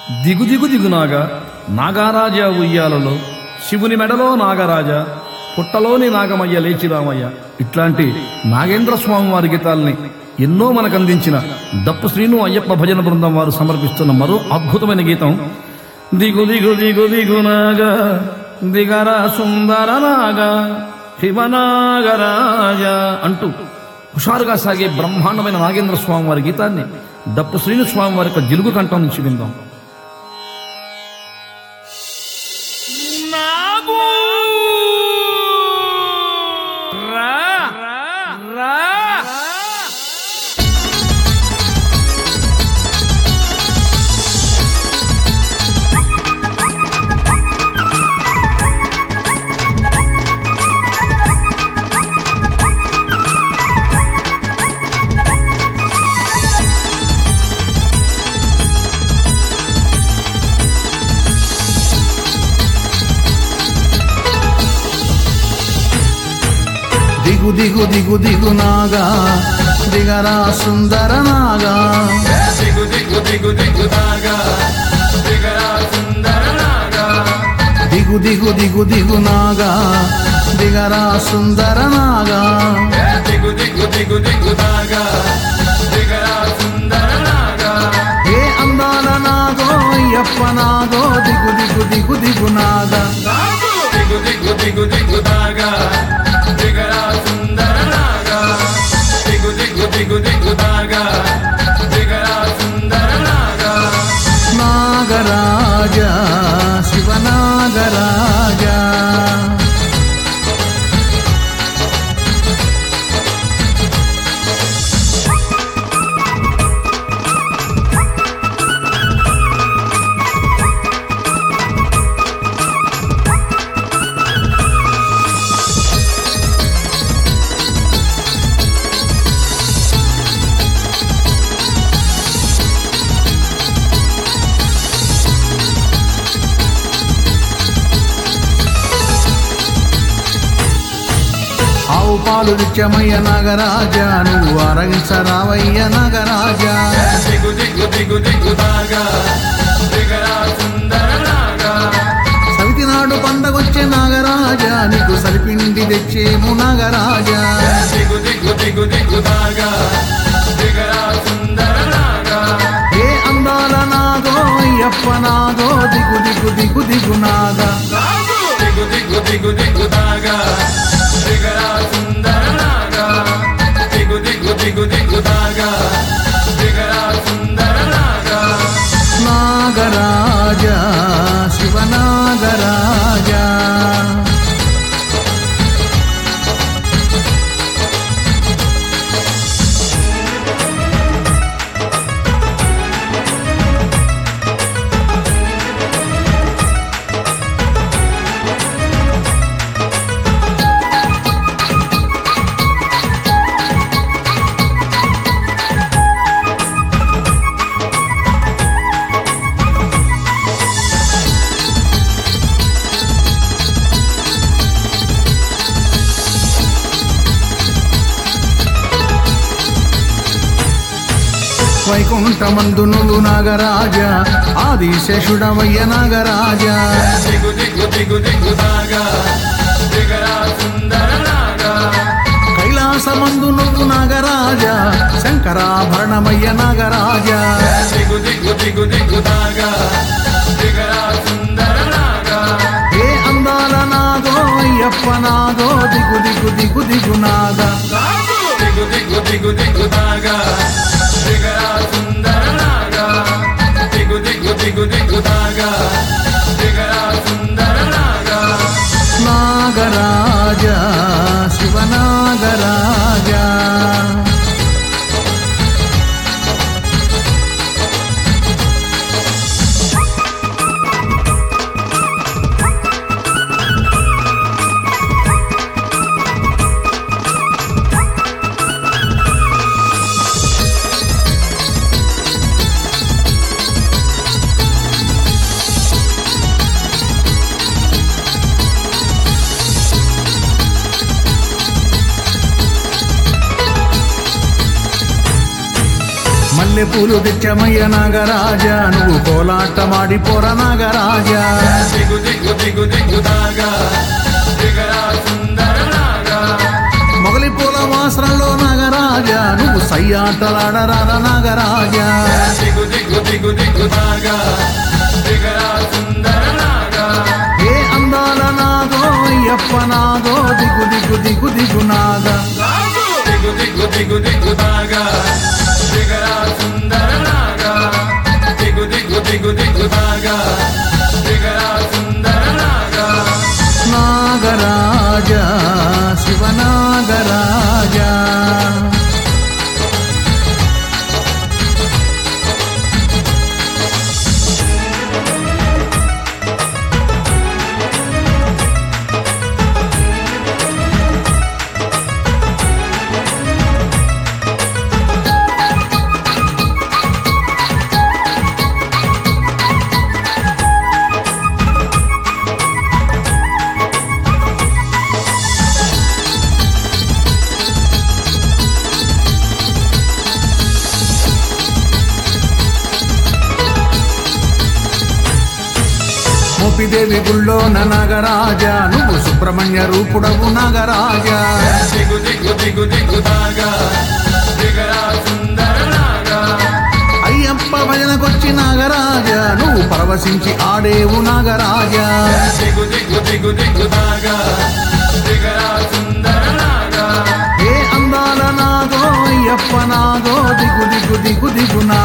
దిగు దిగు దిగు నాగా నాగారాజా ఉయ్యాలలో శివుని మెడలో నాగరాజా పుట్టలోని నాగమయ్య లేచి రామయ్య ఇట్లాంటి నాగేంద్ర స్వామి వారి గీతాల్ని ఎన్నో మనకు అందించిన దప్పు శ్రీను అయ్యప్ప భజన బృందం వారు సమర్పిస్తున్న మరో అద్భుతమైన గీతం దిగు దిగు దిగు దిగు నాగా దిగరా సుందర నాగా శివనాగరాజా అంటూ హుషారుగా సాగే బ్రహ్మాండమైన నాగేంద్ర స్వామి వారి గీతాన్ని దప్పు శ్రీను స్వామి వారి యొక్క జిలుగు కంఠం నుంచి విందాం నాగు రా రా దిగు దిగు దిగు దిగు నాగా దిగరా సుందర నాగా దిగు దిగు దిగు దిగు నాగా దిగరా సుందర నాగా దిగు దిగు దిగు దిగు నాగా దిగరా సుందర నాగా దిగు దిగు దిగు దిగు నాగా దిగరా సుందర నాగా ఏ అందాల నాగో అయ్యప్ప నాగో దిగు దిగు దిగు దిగు నాగా దిగు దిగు దిగు దిగు నాగా దిగరా సుందర నాగా దిగు దిగు దిగు దిగు నాగా దిగరా సుందర నాగా నాగరాజా శివనాగరాజా ఆవు పాలు నిత్యమయ్య నాగరాజా నువ్వు అరగించరావయ్య నాగరాజా దిగు దిగు దిగు దిగు నాగా దిగరా సుందర నాగా సవితి నాడు పండగొచ్చే నాగరాజా నీకు సరిపిండి తెచ్చేము నాగరాజా దిగు దిగు దిగు దిగు నాగా దిగరా సుందర నాగా ఏ అందాల నాగో అయ్యప్ప నాగో దిగు దిగు దిగు దిగు నాగా దిగు దిగు దిగు దిగు నాగా దిగరా సుందర నాగా దిగు దిగు దిగు దిగు నాగా దిగరా సుందర నాగా నాగరాజా శివనాగరాజా వైకుంఠమందు నువ్వు నాగరాజా ఆదిశేషుడవయ్య నాగరాజా దిగు దిగు దిగు దిగు నాగా దిగరా సుందర నాగా కైలాసమందు నువ్వు నాగరాజా శంకరాభరణమయ్య నాగరాజా దిగు దిగు దిగు దిగు నాగా దిగరా సుందర నాగా ఏ అందాల నాగో అయ్యప్ప నాగో దిగు దిగు దిగు దిగు నాగా దిగు దిగు దిగు దిగు నాగా దిగరా సుందర నాగా దిగు దిగు దిగు దిగు నాగా దిగరా సుందర నాగా నాగరాజా శివనాగరాజా మల్లె పూలు తెచ్చమయ్య నాగరాజా నువ్వు కోలాటమాడి పోర నాగరాజా దిగు దిగు దిగు దిగు నాగా దిగరా సుందర నాగా మొగలి పూల వాసనలో నాగరాజా నువ్వు సయ్యాటలాడరాద నాగరాజా దిగు దిగు దిగు దిగు నాగా దిగరా సుందర నాగా ఏ అందాల నాదో అయ్యప్ప నాదో దిగు దిగు దిగు దిగు నాగా దిగు దిగు దిగు దిగు నాగా దిగరా సుందర నాగా దిగు దిగు దిగు దిగు నాగా దిగరా సుందర నాగా నాగరాజా శివనాగరాజా మోపిదేవి గుళ్ళో నాగరాజా నువ్వు సుబ్రహ్మణ్య రూపుడవు నాగరాజా దిగు దిగు దిగు దిగు నాగా దిగరా సుందర నాగా అయ్యప్ప భజనకొచ్చి నాగరాజా నువ్వు పరవశించి ఆడేవు నాగరాజా దిగు దిగు దిగు దిగు నాగా దిగరా సుందర నాగా ఏ అందాల నాదో అయ్యప్ప నాదో దిగు దిగు దిగు దిగు నా